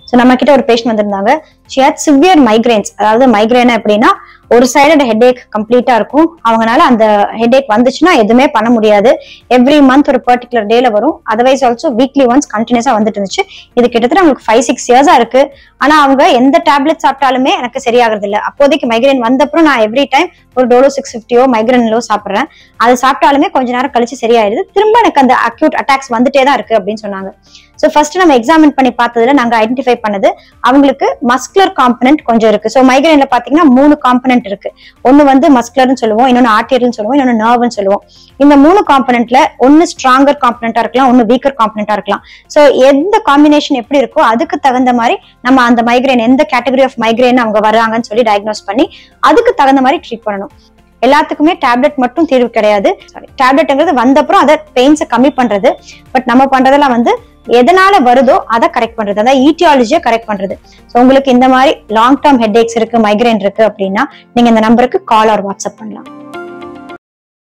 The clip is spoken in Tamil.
ஸோ நம்ம கிட்ட ஒரு பேஷண்ட் வந்திருந்தாங்க she had சிவியர் மைக்ரைன்ஸ் அதாவது மைக்ரைன் எப்படின்னா ஒரு சைடட் ஹெட்ஏக் கம்ப்ளீட்டா இருக்கும் அவங்கனால அந்த ஹெட்ஏக் வந்துச்சுன்னா எதுவுமே பண்ண முடியாது எவ்ரி மந்த் ஒரு பர்டிகுலர் டேல வரும் அதர்வைஸ் ஆல்சோ வீக்லி ஒன்ஸ் கண்டினியூஸா வந்துட்டு இருந்துச்சு இது கிட்டத்தட்ட அவங்களுக்கு ஃபைவ் சிக்ஸ் இயர்ஸா இருக்கு ஆனா அவங்க எந்த டேப்லெட் சாப்பிட்டாலுமே எனக்கு சரியாகிறது இல்ல அப்போதைக்கு மைக்ரைன் வந்தப்புறம் நான் எவ்ரி டைம் ஒரு டோலோ சிக்ஸ் ஃபிஃப்டியோ மைக்ரைன்லோ சாப்பிட்றேன் அது சாப்பிட்டாலுமே கொஞ்ச நேரம் கழிச்சு சரியாயிடுது திரும்ப எனக்கு அந்த அக்யூட் அட்டாக்ஸ் வந்துட்டே தான் இருக்கு அப்படின்னு சொன்னாங்க ஸோ ஃபர்ஸ்ட் நம்ம எக்ஸாமின் பண்ணி பார்த்ததுல நாங்க ஐடென்டிஃபை பண்ணது அவங்களுக்கு மஸ்குலர் காம்பனன்ட் கொஞ்சம் இருக்கு ஸோ மைக்ரைன்ல பாத்தீங்கன்னா மூணு காம்பனன்ட் இருக்கு ஒன்னு வந்து மஸ்குலர்னு சொல்லுவோம் இன்னொன்னு ஆர்டியர்னு சொல்லுவோம் இன்னொன்னு நர்வ்னு சொல்லுவோம் இந்த மூணு காம்பனன்ட்ல ஒன்னு ஸ்ட்ராங்கர் காம்பனண்டா இருக்கலாம் ஒன்னு வீக்கர் காம்பனண்டா இருக்கலாம் ஸோ எந்த காம்பினேஷன் எப்படி இருக்கோ அதுக்கு தகுந்த மாதிரி நம்ம அந்த மைக்ரைன் எந்த கேட்டகரி ஆஃப் மைக்ரைன் அவங்க வர்றாங்கன்னு சொல்லி டயக்னோஸ் பண்ணி அதுக்கு தகுந்த மாதிரி ட்ரீட் பண்ணணும் எல்லாத்துக்குமே டேப்லெட் மட்டும் தீர்வு கிடையாது சாரி டேப்லெட்ங்கிறது வந்தப்புறம் அதை பெயின்ஸை கம்மி பண்றது பட் நம்ம பண்றதெல்லாம் வந்து எதனால வருதோ அதை கரெக்ட் பண்றது அதாவது ஈட்டியாலஜியை கரெக்ட் பண்றது ஸோ உங்களுக்கு இந்த மாதிரி லாங் டேர்ம் ஹெட்ஏக்ஸ் இருக்கு மைக்ரைன் இருக்கு அப்படின்னா நீங்க இந்த நம்பருக்கு கால் ஆர் வாட்ஸ்அப் பண்ணலாம்